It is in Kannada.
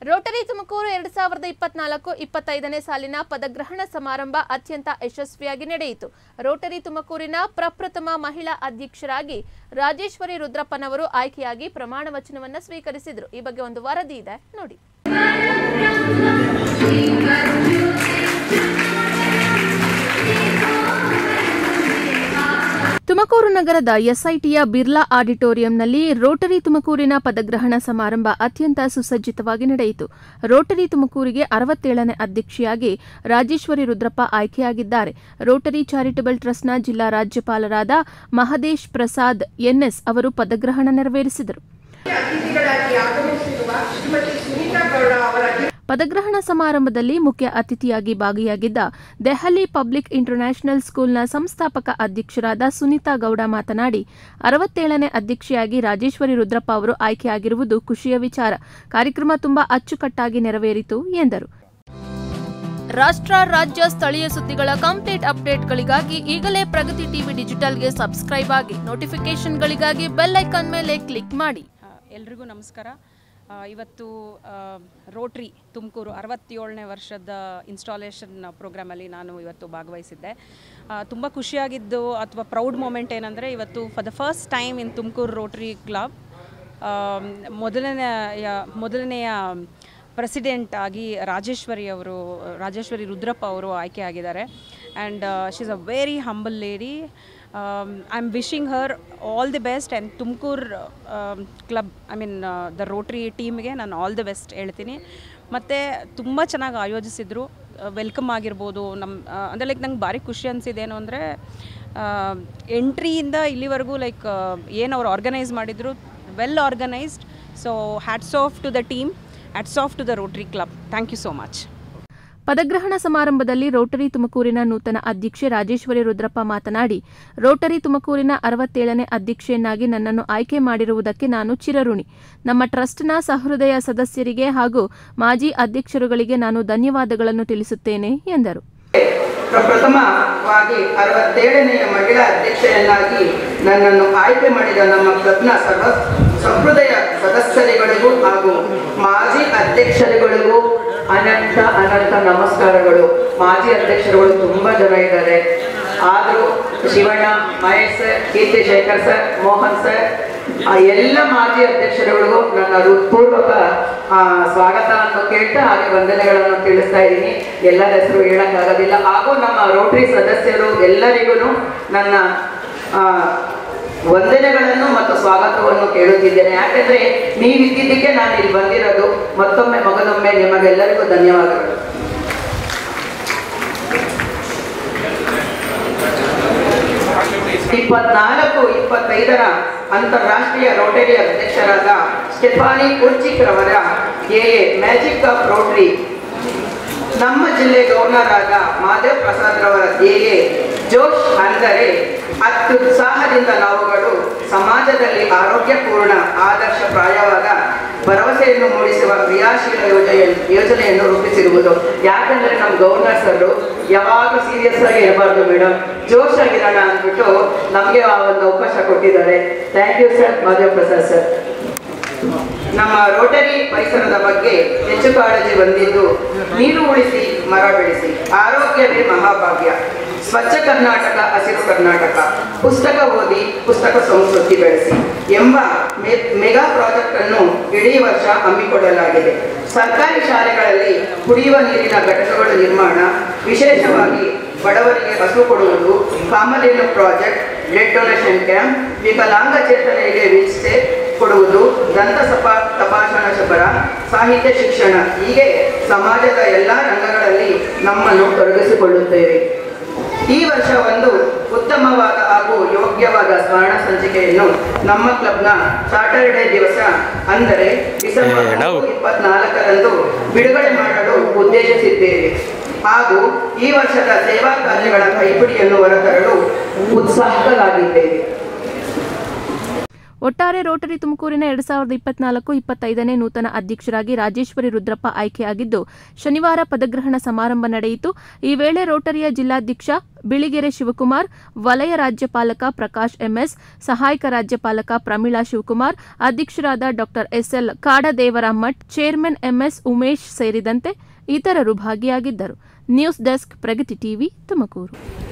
ರೋಟರಿ ತುಮಕೂರು ಎರಡು ಸಾವಿರದ ಇಪ್ಪತ್ನಾಲ್ಕು ಇಪ್ಪತ್ತೈದನೇ ಸಾಲಿನ ಪದಗ್ರಹಣ ಸಮಾರಂಭ ಅತ್ಯಂತ ಯಶಸ್ವಿಯಾಗಿ ನಡೆಯಿತು ರೋಟರಿ ತುಮಕೂರಿನ ಪ್ರಪ್ರಥಮ ಮಹಿಳಾ ಅಧ್ಯಕ್ಷರಾಗಿ ರಾಜೇಶ್ವರಿ ರುದ್ರಪ್ಪನವರು ಆಯ್ಕೆಯಾಗಿ ಪ್ರಮಾಣ ವಚನವನ್ನು ಸ್ವೀಕರಿಸಿದರು ಈ ಬಗ್ಗೆ ಒಂದು ವರದಿ ಇದೆ ನೋಡಿ ತುಮಕೂರು ನಗರದ ಎಸ್ಐಟಿಯ ಬಿರ್ಲಾ ಆಡಿಟೋರಿಯಂನಲ್ಲಿ ರೋಟರಿ ತುಮಕೂರಿನ ಪದಗ್ರಹಣ ಸಮಾರಂಭ ಅತ್ಯಂತ ಸುಸಜ್ಜಿತವಾಗಿ ನಡೆಯಿತು ರೋಟರಿ ತುಮಕೂರಿಗೆ ಅರವತ್ತೇಳನೇ ಅಧ್ಯಕ್ಷೆಯಾಗಿ ರಾಜೇಶ್ವರಿ ರುದ್ರಪ್ಪ ಆಯ್ಕೆಯಾಗಿದ್ದಾರೆ ರೋಟರಿ ಚಾರಿಟಬಲ್ ಟ್ರಸ್ಟ್ನ ಜಿಲ್ಲಾ ರಾಜ್ಯಪಾಲರಾದ ಮಹದೇಶ್ ಪ್ರಸಾದ್ ಎನ್ಎಸ್ ಅವರು ಪದಗ್ರಹಣ ನೆರವೇರಿಸಿದರು ಅತಿಥಿಗಳಾಗಿ ಆಗಮಿಸಿರುವ ಶ್ರೀಮತಿ ಸುನೀತಾ ಗೌಡ ಅವರ ಪದಗ್ರಹಣ ಸಮಾರಂಭದಲ್ಲಿ ಮುಖ್ಯ ಅತಿಥಿಯಾಗಿ ಭಾಗಿಯಾಗಿದ್ದ ದೆಹಲಿ ಪಬ್ಲಿಕ್ ಇಂಟರ್ನ್ಯಾಷನಲ್ ಸ್ಕೂಲ್ನ ಸಂಸ್ಥಾಪಕ ಅಧ್ಯಕ್ಷರಾದ ಸುನೀತಾ ಗೌಡ ಮಾತನಾಡಿ ಅರವತ್ತೇಳನೇ ಅಧ್ಯಕ್ಷೆಯಾಗಿ ರಾಜೇಶ್ವರಿ ರುದ್ರಪ್ಪ ಅವರು ಆಯ್ಕೆಯಾಗಿರುವುದು ಖುಷಿಯ ವಿಚಾರ ಕಾರ್ಯಕ್ರಮ ತುಂಬಾ ಅಚ್ಚುಕಟ್ಟಾಗಿ ನೆರವೇರಿತು ಎಂದರು ರಾಷ್ಟ್ರ ರಾಜ್ಯ ಸ್ಥಳೀಯ ಸುದ್ದಿಗಳ ಕಂಪ್ಲೀಟ್ ಅಪ್ಡೇಟ್ಗಳಿಗಾಗಿ ಈಗಲೇ ಪ್ರಗತಿ ಟಿವಿ ಡಿಜಿಟಲ್ಗೆ ಸಬ್ಸ್ಕ್ರೈಬ್ ಆಗಿ ನೋಟಿಫಿಕೇಶನ್ಗಳಿಗಾಗಿ ಬೆಲ್ ಐಕಾನ್ ಮೇಲೆ ಕ್ಲಿಕ್ ಮಾಡಿ ಆ, ಎಲ್ರಿಗೂ ನಮಸ್ಕಾರ ಆ, ಇವತ್ತು ಆ, ರೋಟ್ರಿ ತುಮಕೂರು ಅರವತ್ತೇಳನೇ ವರ್ಷದ ಇನ್ಸ್ಟಾಲೇಷನ್ ಪ್ರೋಗ್ರಾಮಲ್ಲಿ ನಾನು ಇವತ್ತು ಭಾಗವಹಿಸಿದ್ದೆ ತುಂಬ ಖುಷಿಯಾಗಿದ್ದು ಅಥವಾ ಪ್ರೌಡ್ ಮೂಮೆಂಟ್ ಏನಂದರೆ ಇವತ್ತು for the first time in Tumakuru rotary club ಮೊದಲನೆಯ ಮೊದಲನೆಯ ಪ್ರೆಸಿಡೆಂಟ್ ಆಗಿ ರಾಜೇಶ್ವರಿ ಅವರು ರಾಜೇಶ್ವರಿ ರುದ್ರಪ್ಪ ಅವರು ಆಯ್ಕೆ ಆಗಿದ್ದಾರೆ and she is a very humble lady I am wishing her all the best and Tumakuru club I mean the rotary ಟೀಮ್ಗೆ ನಾನು ಆಲ್ ದಿ ಬೆಸ್ಟ್ ಹೇಳ್ತೀನಿ ಮತ್ತು ತುಂಬ ಚೆನ್ನಾಗಿ ಆಯೋಜಿಸಿದರು ವೆಲ್ಕಮ್ ಆಗಿರ್ಬೋದು ನಮ್ಮ ಅಂದರೆ ಲೈಕ್ ನಂಗೆ ಭಾರಿ ಖುಷಿ ಅನಿಸಿದ್ದೇನು ಅಂದರೆ ಎಂಟ್ರಿಯಿಂದ ಇಲ್ಲಿವರೆಗೂ ಲೈಕ್ ಏನು ಅವ್ರು ಆರ್ಗನೈಸ್ ಮಾಡಿದರು well organised so hats off to the team hats off to the rotary club thank you so much ಪದಗ್ರಹಣ ಸಮಾರಂಭದಲ್ಲಿ ರೋಟರಿ ತುಮಕೂರಿನ ನೂತನ ಅಧ್ಯಕ್ಷೆ ರಾಜೇಶ್ವರಿ ರುದ್ರಪ್ಪ ಮಾತನಾಡಿ ರೋಟರಿ ತುಮಕೂರಿನ ಅರವತ್ತೇಳನೇ ಅಧ್ಯಕ್ಷೆಯನ್ನಾಗಿ ನನ್ನನ್ನು ಆಯ್ಕೆ ಮಾಡಿರುವುದಕ್ಕೆ ನಾನು ಚಿರಋಣಿ ನಮ್ಮ ಟ್ರಸ್ಟ್ನ ಸಹೃದಯ ಸದಸ್ಯರಿಗೆ ಹಾಗೂ ಮಾಜಿ ಅಧ್ಯಕ್ಷರುಗಳಿಗೆ ನಾನು ಧನ್ಯವಾದಗಳನ್ನು ತಿಳಿಸುತ್ತೇನೆ ಎಂದರು ಪ್ರಪ್ರಥಮವಾಗಿ ಅರವತ್ತೇಳನೆಯ ಮಹಿಳಾ ಅಧ್ಯಕ್ಷೆಯನ್ನಾಗಿ ನನ್ನನ್ನು ಆಯ್ಕೆ ಮಾಡಿದ ನಮ್ಮ ಕ್ಲಬ್ನ ಸರ್ವ ಸಹೃದಯ ಸದಸ್ಯರುಗಳಿಗೂ ಹಾಗೂ ಮಾಜಿ ಅಧ್ಯಕ್ಷರುಗಳಿಗೂ ಅನಂತ ಅನಂತ ನಮಸ್ಕಾರಗಳು ಮಾಜಿ ಅಧ್ಯಕ್ಷರುಗಳು ತುಂಬ ಜನ ಇದ್ದಾರೆ ಆದರೂ Shivanna Mahesh sir Keerthi Shekhar sir Mohan sir ಆ ಎಲ್ಲ ಮಾಜಿ ಅಧ್ಯಕ್ಷರುಗಳಿಗೂ ನನ್ನ ಹೃತ್ಪೂರ್ವಕ ಆ, ಸ್ವಾಗತ ಅನ್ನು ಕೇಳ್ತಾ ಹಾಗೆ ವಂದನೆಗಳನ್ನು ತಿಳಿಸ್ತಾ ಇದ್ದೀನಿ ಎಲ್ಲರ ಹೆಸರು ಹೇಳಕ್ಕಾಗೋದಿಲ್ಲ ಹಾಗೂ ನಮ್ಮ ರೋಟರಿ ಸದಸ್ಯರು ಎಲ್ಲರಿಗೂ ನನ್ನ ಆ, ವಂದನೆಗಳನ್ನು ಮತ್ತು ಸ್ವಾಗತವನ್ನು ಕೇಳುತ್ತಿದ್ದೇನೆ ಯಾಕೆಂದ್ರೆ ನೀವಿದ್ದಿದ್ದಕ್ಕೆ ನಾನು ಇಲ್ಲಿ ಬಂದಿರೋದು ಮತ್ತೊಮ್ಮೆ ಮಗನೊಮ್ಮೆ ನಿಮಗೆಲ್ಲರಿಗೂ ಧನ್ಯವಾದಗಳು ಇಪ್ಪತ್ನಾಲ್ಕು ಇಪ್ಪತ್ತೈದರ ಅಂತಾರಾಷ್ಟ್ರೀಯ ರೋಟರಿ ಅಧ್ಯಕ್ಷರಾದ ಸ್ಟೆಫಾನಿ ಕುರ್ಚಿಕ್ ರವರ ಎ ಮ್ಯಾಜಿಕ್ ಆಫ್ ರೋಟರಿ ನಮ್ಮ ಜಿಲ್ಲೆ ಗವರ್ನರ್ ಆದ ಮಾಧವ್ ಪ್ರಸಾದ್ ರವರ ಧ್ಯೇಯ ಜೋಶ್ ಅಂದರೆ ಅತ್ಯುತ್ಸಾಹದಿಂದ ನಾವುಗಳು ಸಮಾಜದಲ್ಲಿ ಆರೋಗ್ಯಪೂರ್ಣ ಆದರ್ಶಪ್ರಾಯವಾದ ಭರವಸೆಯನ್ನು ಮೂಡಿಸುವ ಕ್ರಿಯಾಶೀಲ ಯೋಜನೆ ಯೋಜನೆಯನ್ನು ರೂಪಿಸಿರುವುದು ಯಾಕಂದ್ರೆ ನಮ್ಮ ಗವರ್ನರ್ ಸರ್ ಯಾವಾಗ ಸೀರಿಯಸ್ ಆಗಿ ಇರಬಾರ್ದು ಮೇಡಮ್ ಜೋಶ್ ಆಗಿರೋಣ ಅಂದ್ಬಿಟ್ಟು ನಮಗೆ ಆ ಒಂದು ಅವಕಾಶ ಕೊಟ್ಟಿದ್ದಾರೆ thank you sir Madhav Prasad sir ನಮ್ಮ ರೋಟರಿ ಪರಿಸರದ ಬಗ್ಗೆ ಹೆಚ್ಚು ಕಾಳಜಿ ಹೊಂದಿದ್ದು ನೀರು ಉಳಿಸಿ ಮರ ಬೆಳೆಸಿ ಆರೋಗ್ಯವೇ ಮಹಾಭಾಗ್ಯ ಸ್ವಚ್ಛ ಕರ್ನಾಟಕ ಹಸಿರು ಕರ್ನಾಟಕ ಪುಸ್ತಕ ಓದಿ ಪುಸ್ತಕ ಸಂಸ್ಕೃತಿ ಬೆಳೆಸಿ ಎಂಬ ಮೆ- ಮೆಗಾ ಪ್ರಾಜೆಕ್ಟ್ ಅನ್ನು ಇಡೀ ವರ್ಷ ಹಮ್ಮಿಕೊಳ್ಳಲಾಗಿದೆ ಸರ್ಕಾರಿ ಶಾಲೆಗಳಲ್ಲಿ ಕುಡಿಯುವ ನೀರಿನ ಘಟಕಗಳ ನಿರ್ಮಾಣ ವಿಶೇಷವಾಗಿ ಬಡವರಿಗೆ ಹಸು ಕೊಡುವುದು Kamadhenu project blood donation camp ವಿಕಲಾಂಗಚೇತನರಿಗೆ ವೀಕ್ಷೆ ಕೊಡುವುದು ದಂತ ಸಪಾ ತಪಾಸಣಾ ಶಿಬಿರ ಸಾಹಿತ್ಯ ಶಿಕ್ಷಣ ಹೀಗೆ ಸಮಾಜದ ಎಲ್ಲ ರಂಗಗಳಲ್ಲಿ ನಮ್ಮನ್ನು ತೊಡಗಿಸಿಕೊಳ್ಳುತ್ತೇವೆ ಈ ವರ್ಷ ಒಂದು ಉತ್ತಮವಾದ ಹಾಗೂ ಯೋಗ್ಯವಾದ ಸ್ಮರಣ ಸಂಚಿಕೆಯನ್ನು ನಮ್ಮ ಕ್ಲಬ್ನ ಸಾಟರ್ಡೆ ದಿವಸ ಅಂದರೆ ಡಿಸೆಂಬರ್ ಇಪ್ಪತ್ನಾಲ್ಕರಂದು ಬಿಡುಗಡೆ ಮಾಡಲು ಉದ್ದೇಶಿಸಿದ್ದೇವೆ ಹಾಗೂ ಈ ವರ್ಷದ ಸೇವಾ ಕಾರ್ಯಗಳ ಕೈಪಿಡಿಯನ್ನು ಹೊರತರಲು ಉತ್ಸಾಹಗಳಾಗಿದ್ದೇವೆ ಒಟ್ಟಾರೆ ರೋಟರಿ ತುಮಕೂರಿನ ಎರಡ್ ಸಾವಿರದ ಇಪ್ಪತ್ನಾಲ್ಕು ಇಪ್ಪತ್ತೈದನೇ ನೂತನ ಅಧ್ಯಕ್ಷರಾಗಿ ರಾಜೇಶ್ವರಿ ರುದ್ರಪ್ಪ ಆಯ್ಕೆಯಾಗಿದ್ದು ಶನಿವಾರ ಪದಗ್ರಹಣ ಸಮಾರಂಭ ನಡೆಯಿತು ಈ ವೇಳೆ ರೋಟರಿಯ ಜಿಲ್ಲಾಧ್ಯಕ್ಷ ಬಿಳಿಗೆರೆ ಶಿವಕುಮಾರ್ ವಲಯ ರಾಜ್ಯಪಾಲಕ ಪ್ರಕಾಶ್ ಎಂಎಸ್ ಸಹಾಯಕ ರಾಜ್ಯಪಾಲಕ ಪ್ರಮೀಳಾ ಶಿವಕುಮಾರ್ ಅಧ್ಯಕ್ಷರಾದ doctor S L Kadadevaramath chairman M S Umesh ಸೇರಿದಂತೆ ಇತರರು ಭಾಗಿಯಾಗಿದ್ದರು news desk Pragati TV Tumakuru